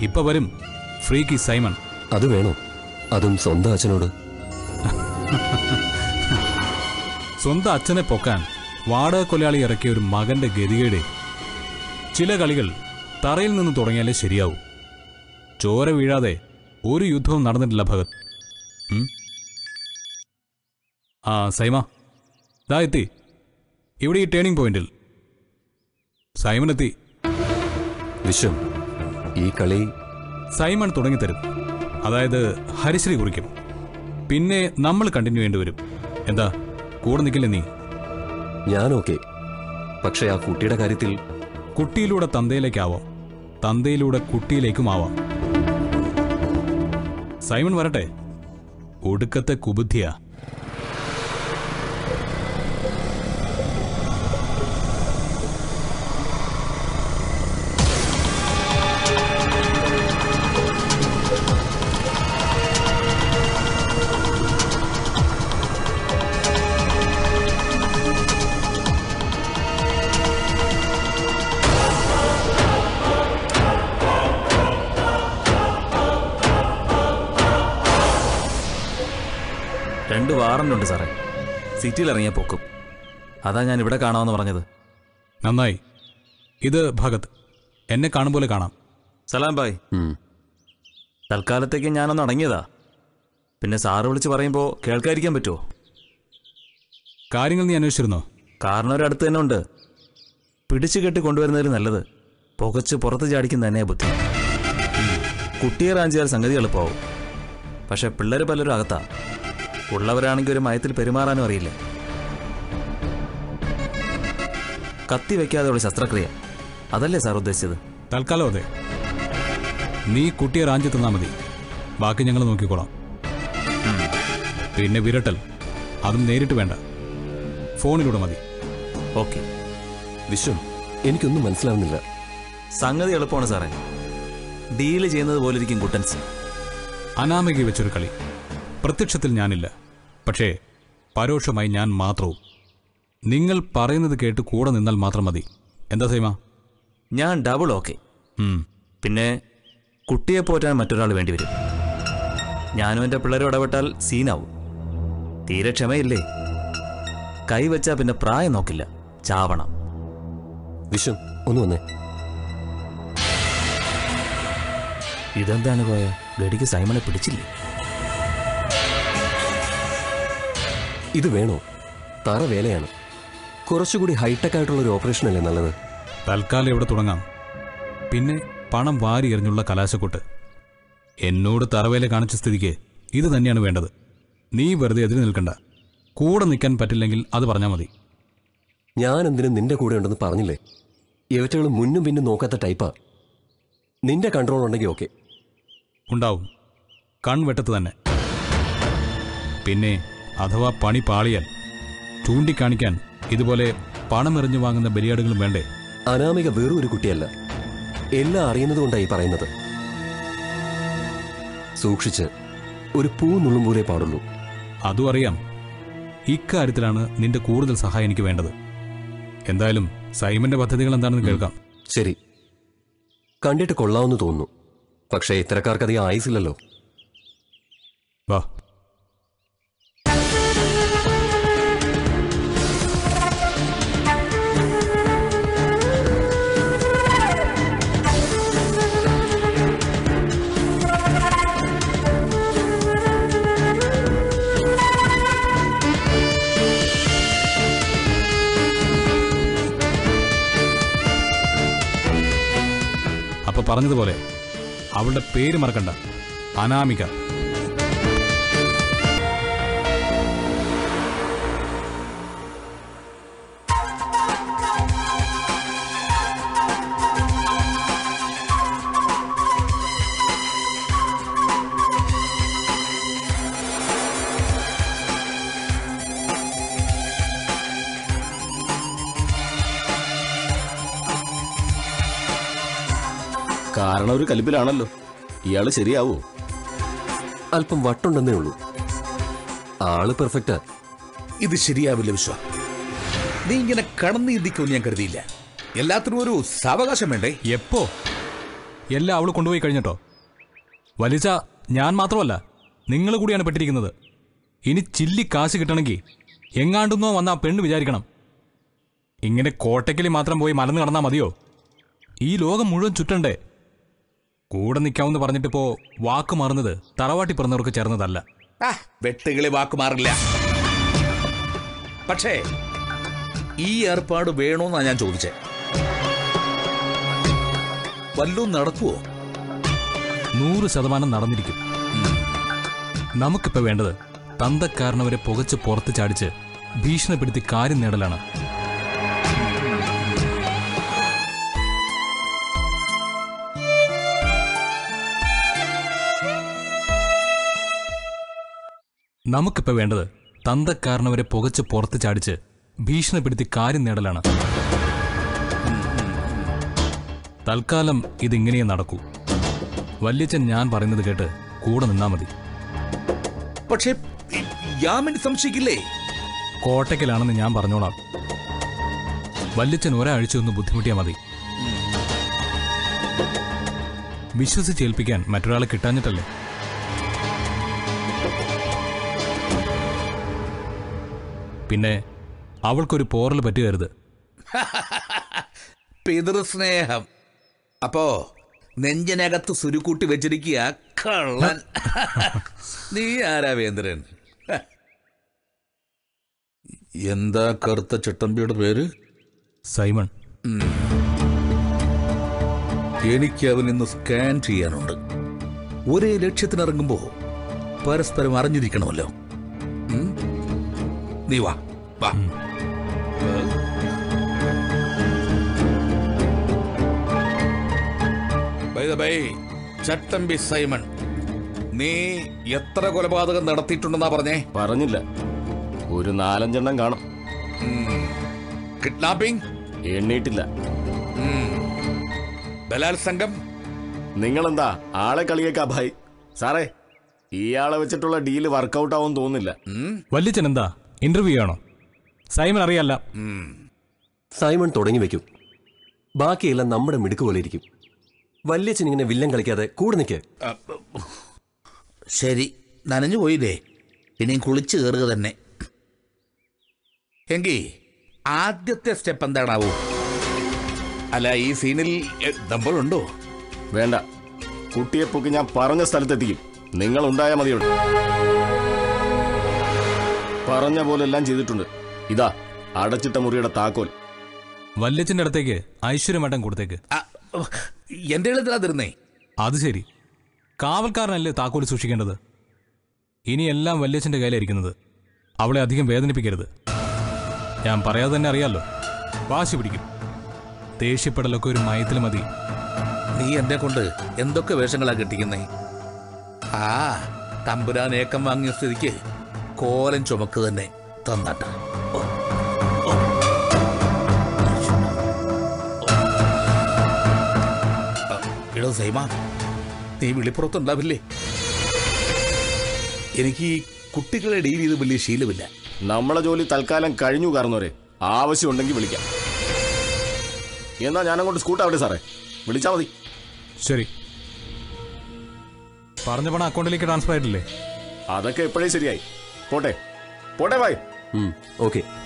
ഇപ്പൊ വരും freaky Simon അത് വേണോ അതും സ്വന്തം അച്ഛനോട് സ്വന്തം അച്ഛനെ പൊക്കാൻ വാടക കൊലയാളി ഇറക്കിയ ഒരു മകന്റെ ഗതികേടെ ചില കളികൾ തറയിൽ നിന്ന് തുടങ്ങിയാലേ ശരിയാവൂ ചോര വീഴാതെ ഒരു യുദ്ധവും നടന്നിട്ടില്ല ഭഗത് ഉം? ആ സൈമ ദാ എത്തി ഇവിടെ ഈ ടേണിംഗ് പോയിന്റിൽ സൈമൺ എത്തി വിശ്വം ഈ കളി സൈമൺ തുടങ്ങിത്തരും അതായത് ഹരിശ്രീ കുറിക്കും പിന്നെ നമ്മൾ കണ്ടിന്യൂ ചെയ്യേണ്ടി വരും എന്താ കൂടെ നിൽക്കില്ല നീ ഞാൻ ഓക്കെ പക്ഷെ ആ കുട്ടിയുടെ കാര്യത്തിൽ കുട്ടിയിലൂടെ തന്തയിലേക്കാവാം തന്തയിലൂടെ കുട്ടിയിലേക്കും ആവാം സൈമൺ വരട്ടെ ഒടുക്കത്തെ കുബുദ്ധിയാ രണ്ട് വാറന്റ് ഉണ്ട് സാറേ സിറ്റിയിൽ ഇറങ്ങിയ പൊക്കും അതാ ഞാൻ ഇവിടെ കാണാമെന്ന് പറഞ്ഞത് നന്നായി ഇത് ഭഗത് എന്നെ കാണും പോലെ കാണാം സലാം ബായ് ഉം, തൽക്കാലത്തേക്ക് ഞാനൊന്ന് അടങ്ങിയതാ പിന്നെ സാറ് വിളിച്ച് പറയുമ്പോൾ കേൾക്കാതിരിക്കാൻ പറ്റുമോ കാര്യങ്ങൾ നീ അന്വേഷിച്ചിരുന്നോ കാരണം ഒരു അടുത്ത് തന്നെ ഉണ്ട് പിടിച്ചു കെട്ടി കൊണ്ടുവരുന്നതിൽ നല്ലത് പുകച്ച് പുറത്ത് ചാടിക്കുന്ന തന്നെയാ ബുദ്ധി കുട്ടിയെ റാഞ്ചിയാൽ സംഗതി എളുപ്പമാവും പക്ഷെ പിള്ളേർ പലരും അകത്താ ഉള്ളവരാണെങ്കിൽ ഒരു മയത്തിൽ പെരുമാറാനും അറിയില്ല കത്തി വെക്കാതെ ഉള്ള ശസ്ത്രക്രിയ അതല്ലേ സാർ ഉദ്ദേശിച്ചത് തൽക്കാലം അതെ നീ കുട്ടിയെ റാഞ്ചി തന്നാ മതി ബാക്കി ഞങ്ങൾ നോക്കിക്കോളാം പിന്നെ വിരട്ടൽ അതും നേരിട്ട് വേണ്ട ഫോണിലൂടെ മതി ഓക്കെ വിശ്വം എനിക്കൊന്നും മനസ്സിലാവുന്നില്ല സംഗതി എളുപ്പമാണ് സാറേ ഡീല് ചെയ്യുന്നത് പോലെ ഇരിക്കും കുട്ടൻസ് അനാമിക വെച്ചൊരു കളി പ്രത്യക്ഷത്തിൽ ഞാനില്ല പക്ഷേ പരോക്ഷമായി ഞാൻ മാത്രവും നിങ്ങൾ പറയുന്നത് കേട്ട് കൂടെ നിന്നാൽ മാത്രം മതി എന്താ സൈമ ഞാൻ ഡബിൾ ഓക്കെ ഉം. പിന്നെ കുട്ടിയെ പോറ്റാൻ മറ്റൊരാൾ വേണ്ടിവരും ഞാനും എൻ്റെ പിള്ളേരും ഇടപെട്ടാൽ സീനാവും തീരെ ക്ഷമയില്ലേ കൈവച്ചാ പിന്നെ പ്രായം നോക്കില്ല ചാവണം വിശ്വം ഒന്ന് വന്നേ ഇതെന്താണ് പോയ ഗഡിക്ക് സൈമണെ പിടിച്ചില്ലേ ഇത് വേണോ തറ വേലയാണ് കുറച്ചുകൂടി ഹൈടെക് ആയിട്ടുള്ള ഒരു ഓപ്പറേഷൻ അല്ലേ നല്ലത് തൽക്കാലം ഇവിടെ തുടങ്ങാം പിന്നെ പണം വാരി എറിഞ്ഞുള്ള കലാശക്കൊട്ട് എന്നോട് തറവേല കാണിച്ച സ്ഥിതിക്ക് ഇത് തന്നെയാണ് വേണ്ടത് നീ വെറുതെ എതിര് നിൽക്കണ്ട കൂടെ നിൽക്കാൻ പറ്റില്ലെങ്കിൽ അത് പറഞ്ഞാൽ മതി ഞാൻ എന്തിനും നിന്റെ കൂടെ ഉണ്ടെന്ന് പറഞ്ഞില്ലേ ഇവറ്റകൾ മുന്നും പിന്നും നോക്കാത്ത ടൈപ്പാ നിന്റെ കൺട്രോൾ ഉണ്ടെങ്കിൽ ഓക്കെ ഉണ്ടാവും കൺവെട്ടത്ത് തന്നെ പിന്നെ അഥവാ പണി പാളിയാൽ ചൂണ്ടിക്കാണിക്കാൻ ഇതുപോലെ പണമെറിഞ്ഞു വാങ്ങുന്ന ബലിയാടുകളും വേണ്ടേ അനാമിക വെറും ഒരു കുട്ടിയല്ല എല്ലാം അറിയുന്നത് കൊണ്ടായി പറയുന്നത് സൂക്ഷിച്ച് ഒരു പൂ നുള്ളുമ്പോലേ പാടുള്ളൂ അതും അറിയാം ഇക്കാര്യത്തിലാണ് നിന്റെ കൂടുതൽ സഹായം എനിക്ക് വേണ്ടത് എന്തായാലും സൈമന്റെ പദ്ധതികൾ എന്താണെന്ന് കേൾക്കാം ശരി കണ്ടിട്ട് കൊള്ളാമെന്ന് തോന്നുന്നു പക്ഷേ ഇത്തരക്കാർക്കധികം ആയുസില്ലല്ലോ വാ അപ്പൊ പറഞ്ഞതുപോലെ അവളുടെ പേര് മറക്കണ്ട അനാമിക കാരണം ഒരു കലിപ്പിലാണല്ലോ ഇയാള് ശരിയാവോ അല്പം വട്ടുണ്ടെന്നേ ഉള്ളൂ ആള് പെർഫെക്റ്റാ ഇത് ശരിയാവില്ല വിശ്വ നീ ഇങ്ങനെ കടന്നു ചിന്തിക്കുമെന്ന് ഞാൻ കരുതിയില്ല എല്ലാത്തിനും ഒരു സാവകാശം വേണ്ടേ എപ്പോ എല്ലാം അവൾ കൊണ്ടുപോയി കഴിഞ്ഞിട്ടോ വലിച്ച ഞാൻ മാത്രമല്ല നിങ്ങൾ കൂടിയാണ് പെട്ടിരിക്കുന്നത് ഇനി ചില്ലി കാശ് കിട്ടണമെങ്കിൽ എങ്ങാണ്ടുന്നോ വന്ന ആ പെണ്ണ് വിചാരിക്കണം ഇങ്ങനെ കോട്ടയ്ക്കലി മാത്രം പോയി മലന്ന് കടന്നാൽ മതിയോ ഈ ലോകം മുഴുവൻ ചുറ്റണ്ടേ കൂടെ നിൽക്കാമെന്ന് പറഞ്ഞിട്ടിപ്പോ വാക്ക് മാറുന്നത് തറവാട്ടി പിറന്നവർക്ക് ചേർന്നതല്ല ആ വെട്ടുകളി വാക്ക് മാറില്ല പക്ഷേ ഈ ഏർപ്പാട് വേണോന്നാ ഞാൻ ചോദിച്ചേ വല്ലതും നടക്കുവോ നൂറ് ശതമാനം നടന്നിരിക്കും നമുക്കിപ്പോ വേണ്ടത് തന്തക്കാരനവരെ പുകച്ച് പുറത്ത് ചാടിച്ച് ഭീഷണിപ്പെടുത്തി കാര്യം നേടലാണ് നമുക്കിപ്പോ വേണ്ടത് തന്തക്കാരനവരെ പുകച്ച് പുറത്ത് ചാടിച്ച് ഭീഷണിപ്പെടുത്തി കാര്യം നേടലാണ് തൽക്കാലം ഇതിങ്ങനെയേ നടക്കൂ വല്യച്ഛൻ ഞാൻ പറയുന്നത് കേട്ട് കൂടെ നിന്നാ മതി പക്ഷേ ഈ- യാമിനി സംശയിക്കില്ലേ കോട്ടയ്ക്കലാണെന്ന് ഞാൻ പറഞ്ഞോളാം വല്യച്ഛൻ ഒരാഴ്ച ഒന്ന് ബുദ്ധിമുട്ടിയാൽ മതി വിശ്വസിച്ചേൽപ്പിക്കാൻ മറ്റൊരാളെ കിട്ടാഞ്ഞിട്ടല്ലേ പിന്നെ അവൾക്കൊരു പോറൽ പറ്റുകരുത് പിതൃസ്നേഹം അപ്പോ നെഞ്ചിനകത്ത് സുരുക്കൂട്ടി വെച്ചിരിക്കുക കള്ളൻ നീ ആരാ വേന്ദ്രൻ ഹ. എന്താ കറുത്ത ചട്ടമ്പിയുടെ പേര് സൈമൺ എനിക്ക് അവൻ ഇന്ന് സ്കാൻ ചെയ്യാനുണ്ട് ഒരേ ലക്ഷ്യത്തിനിറങ്ങുമ്പോ പരസ്പരം അറിഞ്ഞിരിക്കണമല്ലോ ഉം? നീ വാ വാ By the way, ചട്ടമ്പി സൈമൺ നീ എത്ര കൊലപാതകം നടത്തിയിട്ടുണ്ടെന്നാ പറഞ്ഞേ പറഞ്ഞില്ല ഒരു നാലഞ്ചെണ്ണം കാണും കിഡ്നാപ്പിംഗ് എണ്ണീട്ടില്ല ബലാത്സംഗം നിങ്ങളെന്താ ആളെ കളിയേക്കാ ഭായ് സാറേ ഇയാളെ വെച്ചിട്ടുള്ള ഡീല് വർക്കൗട്ട് ആവും തോന്നുന്നില്ല വല്യച്ഛൻ എന്താ ഇന്റർവ്യൂ ആണോ സൈമൺ അറിയാല്ല സൈമൺ തുടങ്ങി വെക്കും ബാക്കിയെല്ലാം നമ്മുടെ മിടുക്ക് പോലെ ഇരിക്കും വല്യച്ഛൻ ഇങ്ങനെ വില്ലൻ കളിക്കാതെ കൂടെ നിൽക്ക് ശരി നനഞ്ഞു പോയില്ലേ ഇനിയും കുളിച്ചു കയറുക തന്നെ എങ്കി ആദ്യത്തെ സ്റ്റെപ്പ് എന്താണാവൂ അല്ല ഈ സീനിൽ നമ്പറുണ്ടോ വേണ്ട കുട്ടിയെ പൊക്കി ഞാൻ പറഞ്ഞ സ്ഥലത്തെത്തിക്കും നിങ്ങൾ ഉണ്ടായാൽ മതിയുള്ളൂ പറഞ്ഞ പോലെല്ലാം ചെയ്തിട്ടുണ്ട് ഇതാ അടച്ചിട്ട മുറിയുടെ താക്കോൽ വല്യച്ഛന്റെ അടുത്തേക്ക് ഐശ്വര്യമേട്ടം കൊടുത്തേക്ക് എന്റെ എഴുതിലാ തരുന്നേ അത് ശരി കാവൽക്കാരനല്ലേ താക്കോല് സൂക്ഷിക്കേണ്ടത് ഇനി എല്ലാം വല്യച്ഛന്റെ കയ്യിലായിരിക്കുന്നത് അവളെ അധികം വേദനിപ്പിക്കരുത് ഞാൻ പറയാതെ തന്നെ അറിയാലോ വാശി പിടിക്കും ദേഷ്യപ്പെടലൊക്കെ ഒരു മയത്തിൽ മതി നീ എന്നെ കൊണ്ട് എന്തൊക്കെ വേഷങ്ങളാ കെട്ടിക്കുന്നേ ആ തമ്പുരാൻ ഏക്കം വാങ്ങിയ സ്ഥിതിക്ക് കോലം ചുമക്ക് തന്നെ തന്നട്ട ഇടോ സൈമ നീ വിളിപ്പുറത്തുണ്ടാവില്ലേ എനിക്ക് ഈ കുട്ടികളെ ഡീൽ ചെയ്ത് വലിയ ശീലമില്ല നമ്മളെ ജോലി തൽക്കാലം കഴിഞ്ഞു കാരണവരെ ആവശ്യമുണ്ടെങ്കിൽ വിളിക്കാം എന്നാ ഞാനങ്ങോട്ട് സ്കൂട്ടാവട്ടെ സാറേ വിളിച്ചാ മതി ശരി പറഞ്ഞ പണം അക്കൗണ്ടിലേക്ക് ട്രാൻസ്ഫർ ആയിട്ടില്ലേ അതൊക്കെ എപ്പോഴേ ശരിയായി പോട്ടെ പോട്ടെ ഭായ് ഓക്കെ